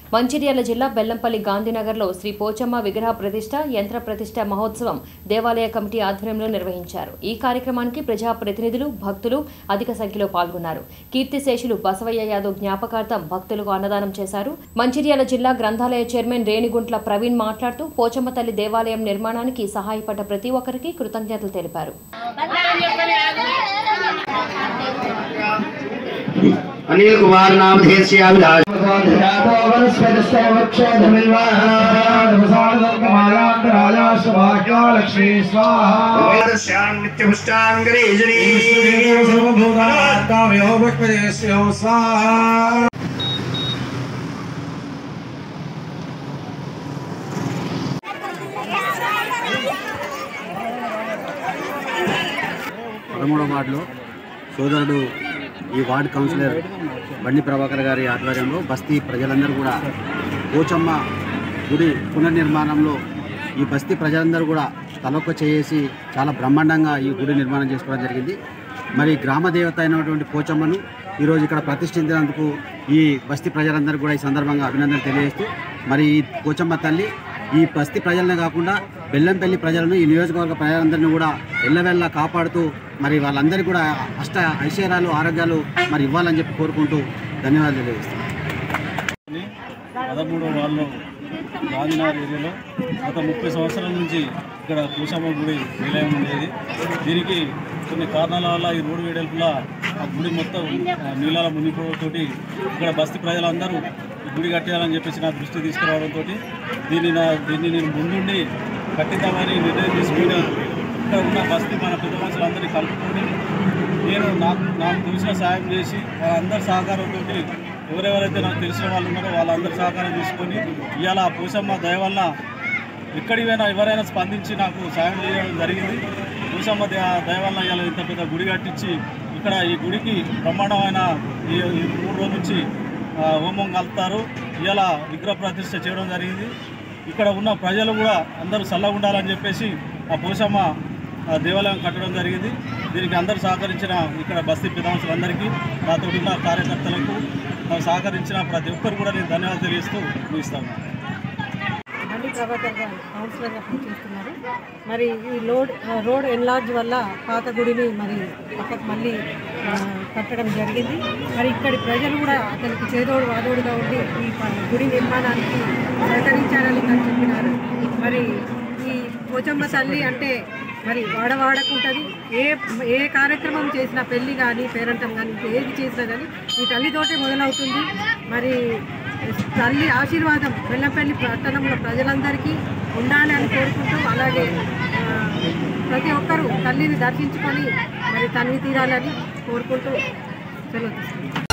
మంచిర్యాల జిల్లా బెల్లంపల్లి గాంధీనగర్లో శ్రీ పోచమ్మ విగ్రహ ప్రతిష్ట యంత్ర ప్రతిష్ట మహోత్సవం దేవాలయ కమిటీ ఆధ్వర్యంలో నిర్వహించారు ఈ కార్యక్రమానికి ప్రజాప్రతినిధులు భక్తులు అధిక సంఖ్యలో పాల్గొన్నారు కీర్తిశేషులు బసవయ్య యాదవ్ జ్ఞాపకార్థం భక్తులకు అన్నదానం చేశారు మంచిర్యాల జిల్లా గ్రంథాలయ చైర్మన్ రేణిగుంట్ల ప్రవీణ్ మాట్లాడుతూ పోచమ్మ తల్లి దేవాలయం నిర్మాణానికి సహాయపడ్డ ప్రతి ఒక్కరికి కృతజ్ఞతలు తెలిపారు अनिल कुमार नाम धेस्याभिलाष लक्ष्मी स्वाहा श्याम नित्यपुष्टाङ्गरेजनी स्वाहा పదమూడవ వార్డులో సోదరుడు ఈ వార్డు కౌన్సిలర్ బండి ప్రభాకర్ గారి ఆధ్వర్యంలో బస్తీ ప్రజలందరూ కూడా పోచమ్మ గుడి పునర్నిర్మాణంలో ఈ బస్తీ ప్రజలందరూ కూడా తలొక్క చేసి చాలా బ్రహ్మాండంగా ఈ గుడి నిర్మాణం చేసుకోవడం జరిగింది మరి గ్రామ దేవత అయినటువంటి పోచమ్మను ఈరోజు ఇక్కడ ప్రతిష్ఠించినందుకు ఈ బస్తీ ప్రజలందరూ కూడా ఈ సందర్భంగా అభినందనలు తెలియజేస్తూ మరి ఈ పోచమ్మ తల్లి ఈ బస్తీ ప్రజలనే కాకుండా బెల్లంపల్లి ప్రజలను ఈ నియోజకవర్గ ప్రజలందరినీ కూడా ఎల్లవెల్లా కాపాడుతూ మరి వాళ్ళందరికీ కూడా అష్ట ఐశ్వర్యాలు ఆరోగ్యాలు మరి ఇవ్వాలని చెప్పి కోరుకుంటూ ధన్యవాదాలు తెలియజేస్తాను పదమూడవ వాళ్ళు గాంధీనగర్ ఏరియాలో గత ముప్పై సంవత్సరాల నుంచి ఇక్కడ కూసమ్మ గుడి నిలయం ఉండేది దీనికి కొన్ని కారణాల వల్ల ఈ రోడ్డు వేడల్పుల ఆ గుడి మొత్తం ఆ, నీళ్ళ మునిగిపోవడంతో ఇక్కడ బస్తీ ప్రజలందరూ ఈ గుడి కట్టేయాలని చెప్పేసి నా దృష్టి తీసుకురావడంతో దీన్ని నా దీన్ని నేను ముందుండి కట్టిద్దామని నిర్ణయం తీసుకుని ఇక్కడ ఉన్న బస్తీ మన పెద్ద మనుషులందరినీ కలుపుకొని నేను నాకు నాకు తెలిసిన సాయం చేసి వాళ్ళందరి సహకారంతో ఎవరెవరైతే నాకు తెలిసిన వాళ్ళు ఉన్నారో వాళ్ళందరి సహకారం తీసుకొని ఇవాళ ఆ పూసమ్మ దయ వల్ల ఎక్కడికి పోయినా ఎవరైనా స్పందించి నాకు సాయం చేయడం జరిగింది పూసమ్మ దయ దయ వల్ల ఇవాళ ఇంత పెద్ద గుడి కట్టించి ఇక్కడ ఈ గుడికి బ్రహ్మాండమైన ఈ ఈ మూడు రోజుల నుంచి ఆ, హోమం కలుపుతారు ఇవాళ విగ్రహ ప్రతిష్ఠ చేయడం జరిగింది ఇక్కడ ఉన్న ప్రజలు కూడా అందరూ చల్లగా ఉండాలని చెప్పేసి ఆ పూసమ్మ ఆ దేవాలయం కట్టడం జరిగింది దీనికి అందరూ సహకరించిన ఇక్కడ బస్తీ పితాంశులందరికీ నాతో ఉన్న కార్యకర్తలకు నాకు సహకరించిన ప్రతి ఒక్కరు కూడా నేను ధన్యవాదాలు తెలియజేస్తూ ముగిస్తాను బండి ప్రభాకర్ గారు కౌన్సిలర్గా పనిచేస్తున్నారు మరి ఈ లోడ్ రోడ్ ఎన్లార్జ్ వల్ల పాత గుడిని మరి పక్కకు మళ్ళీ ఆ, కట్టడం జరిగింది మరి ఇక్కడి ప్రజలు కూడా అతనికి చేదోడు వాదోడుగా ఉండి ఈ ప- గుడి నిర్మాణానికి సహకరించారని తను చెప్పినారు మరి ఈ పోచమ్మ తల్లి అంటే మరి వాడవాడకుంటుంది ఏ ఏ కార్యక్రమం చేసినా పెళ్లి కానీ పేరంటం కానీ ఏది చేసినా కానీ ఈ తల్లితోటే మొదలవుతుంది మరి తల్లి ఆశీర్వాదం వెల్లంపల్లి పట్టణంలో ప్రజలందరికీ ఉండాలి అని కోరుకుంటూ అలాగే ఆ, ప్రతి ఒక్కరూ తల్లిని దర్శించుకొని మరి తల్లి తీరాలని కోరుకుంటూ సెలవు తీసుకుంటాం